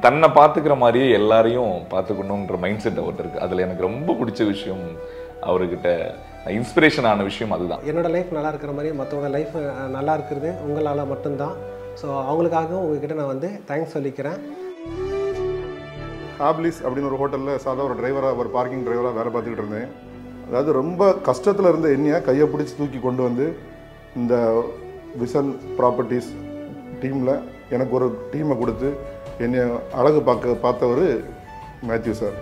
தன்னை பார்த்துக்கிற மாதிரியே எல்லாரையும் பார்த்துக்கணுன்ற மைண்ட் செட் அவர்கிட்ட இருக்கு அதில் எனக்கு ரொம்ப பிடிச்ச விஷயம் அவர்கிட்ட இன்ஸ்பிரேஷன் ஆன விஷயம் அதுதான் என்னோட லைஃப் நல்லா இருக்கிற மாதிரி மற்றவங்க லைஃப் நல்லா இருக்கிறது உங்களால் மட்டும்தான் ஸோ அவங்களுக்காகவும் உங்ககிட்ட நான் வந்து தேங்க்ஸ் சொல்லிக்கிறேன் ஹாப்லிஸ் அப்படின்னு ஒரு ஹோட்டலில் சாதா ஒரு டிரைவராக ஒரு பார்க்கிங் டிரைவராக வேலை பார்த்துக்கிட்டு இருந்தேன் அதாவது ரொம்ப கஷ்டத்தில் இருந்த என்னைய கையை பிடிச்சி தூக்கி கொண்டு வந்து இந்த விசன் ப்ராப்பர்ட்டிஸ் டீமில் எனக்கு ஒரு டீமை கொடுத்து என்னை அழகு பார்க்க பார்த்தவர் மேத்யூ சார்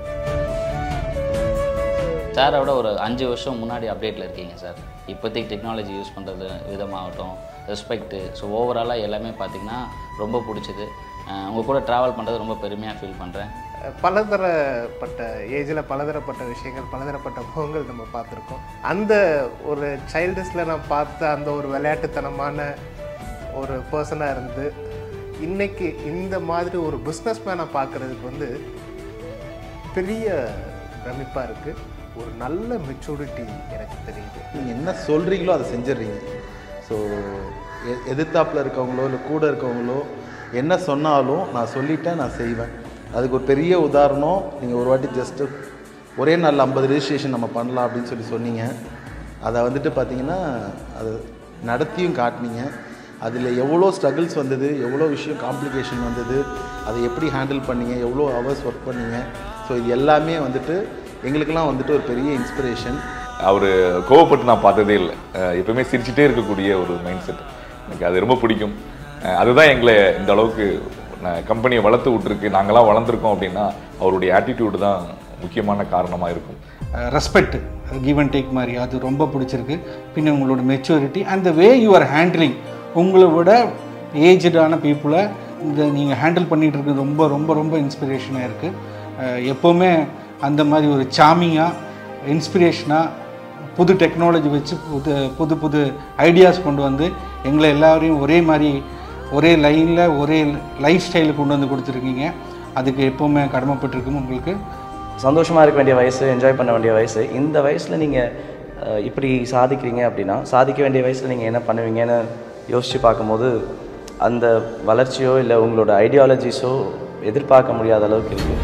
சாரோட ஒரு அஞ்சு வருஷம் முன்னாடி அப்டேட்டில் இருக்கீங்க சார் இப்போதைக்கு டெக்னாலஜி யூஸ் பண்ணுறது விதமாகட்டும் ரெஸ்பெக்ட்டு ஸோ ஓவராலாக எல்லாமே பார்த்தீங்கன்னா ரொம்ப பிடிச்சது உங்கள் கூட ட்ராவல் பண்ணுறது ரொம்ப பெருமையாக ஃபீல் பண்ணுறேன் பலதரப்பட்ட ஏஜில் பலதரப்பட்ட விஷயங்கள் பலதரப்பட்ட முகங்கள் நம்ம பார்த்துருக்கோம் அந்த ஒரு சைல்டிஸில் நான் பார்த்த அந்த ஒரு விளையாட்டுத்தனமான ஒரு பர்சனாக இருந்து இன்னைக்கு இந்த மாதிரி ஒரு பிஸ்னஸ் மேனை பார்க்குறதுக்கு வந்து பெரிய பிரமிப்பாக இருக்குது ஒரு நல்ல மெச்சூரிட்டி எனக்கு தெரியுது நீங்கள் என்ன சொல்கிறீங்களோ அதை செஞ்சிடுறீங்க ஸோ எதிர்த்தாப்பில் இருக்கவங்களோ இல்லை கூட இருக்கவங்களோ என்ன சொன்னாலும் நான் சொல்லிட்டேன் நான் செய்வேன் அதுக்கு ஒரு பெரிய உதாரணம் நீங்கள் ஒரு வாட்டி ஜஸ்ட்டு ஒரே நாளில் ஐம்பது ரெஜிஸ்ட்ரேஷன் நம்ம பண்ணலாம் அப்படின்னு சொல்லி சொன்னீங்க அதை வந்துட்டு பார்த்தீங்கன்னா அது நடத்தியும் காட்டினீங்க அதில் எவ்வளோ ஸ்ட்ரகிள்ஸ் வந்தது எவ்வளோ விஷயம் காம்ப்ளிகேஷன் வந்தது அதை எப்படி ஹேண்டில் பண்ணீங்க எவ்வளோ ஹவர்ஸ் ஒர்க் பண்ணீங்க ஸோ இது எல்லாமே வந்துட்டு எங்களுக்கெல்லாம் வந்துட்டு ஒரு பெரிய இன்ஸ்பிரேஷன் அவர் கோவப்பட்டு நான் பார்த்ததே இல்லை அஹ் எப்பவுமே சிரிச்சுட்டே இருக்கக்கூடிய ஒரு மைண்ட் செட் எனக்கு அது ரொம்ப பிடிக்கும் அஹ் அதுதான் எங்களை இந்த அளவுக்கு கம்பெனியை வளர்த்து விட்டுருக்கு நாங்களாம் வளர்ந்துருக்கோம் அப்படின்னா அவருடைய ஆட்டிடியூடு தான் முக்கியமான காரணமாக இருக்கும் ரெஸ்பெக்ட் கிவ் அண்ட் டேக் மாதிரி அது ரொம்ப பிடிச்சிருக்கு பின்ன உங்களோட maturity and the way you are handling உங்களை விட ஏஜ்டான பீப்புளை இந்த நீங்கள் ஹேண்டில் பண்ணிகிட்டு இருக்கிறது ரொம்ப ரொம்ப ரொம்ப இன்ஸ்பிரேஷனாக இருக்குது எப்போவுமே அந்த மாதிரி ஒரு சாமிங்காக இன்ஸ்பிரேஷனாக புது டெக்னாலஜி வச்சு புது புது புது ஐடியாஸ் கொண்டு வந்து எங்களை எல்லாரையும் ஒரே மாதிரி ஒரே லைனில் ஒரே லைஃப் ஸ்டைலுக்கு கொண்டு வந்து கொடுத்துருக்கீங்க அதுக்கு எப்போவுமே கடமைப்பட்டிருக்குன்னு உங்களுக்கு சந்தோஷமாக இருக்க வேண்டிய வயசு என்ஜாய் பண்ண வேண்டிய வயசு இந்த வயசில் நீங்கள் இப்படி சாதிக்கிறீங்க அப்படின்னா சாதிக்க வேண்டிய வயசில் நீங்கள் என்ன பண்ணுவீங்கன்னு யோசித்து பார்க்கும்போது அந்த வளர்ச்சியோ இல்லை உங்களோட ஐடியாலஜிஸோ எதிர்பார்க்க முடியாத அளவுக்கு இருக்குது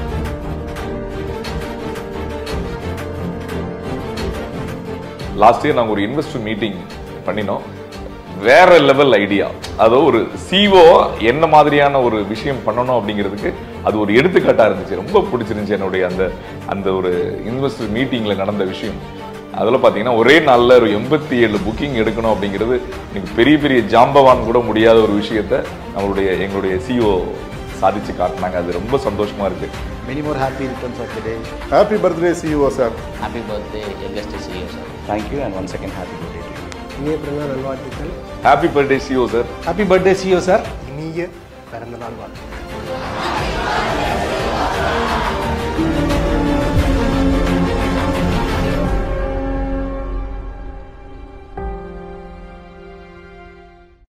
லாஸ்ட் இயர் நாங்கள் ஒரு இன்வெஸ்டர் மீட்டிங் பண்ணினோம் வேற லெவல் ஐடியா அதோ ஒரு சிஓ என்ன மாதிரியான ஒரு விஷயம் பண்ணணும் அப்படிங்கிறதுக்கு அது ஒரு எடுத்துக்காட்டா இருந்துச்சு ரொம்ப பிடிச்சிருந்துச்சு என்னுடைய அந்த அந்த ஒரு இன்வெஸ்டர் மீட்டிங்ல நடந்த விஷயம் அதில் பார்த்தீங்கன்னா ஒரே நாளில் ஒரு எண்பத்தி ஏழு புக்கிங் எடுக்கணும் அப்படிங்கிறது இன்னைக்கு பெரிய பெரிய ஜாம்பவான் கூட முடியாத ஒரு விஷயத்த நம்மளுடைய எங்களுடைய சிஓ சாதிச்சு காட்டினாங்க அது ரொம்ப சந்தோஷமா இருக்கு many more happy returns of the day happy birthday CEO sir happy birthday எங்கஸ்ட் CEO sir thank you and one second happy birthday இனிய பிறந்த நல்வாழ்த்துக்கள் happy birthday CEO sir happy birthday CEO sir இனிய பிறந்தநாள் வாழ்த்து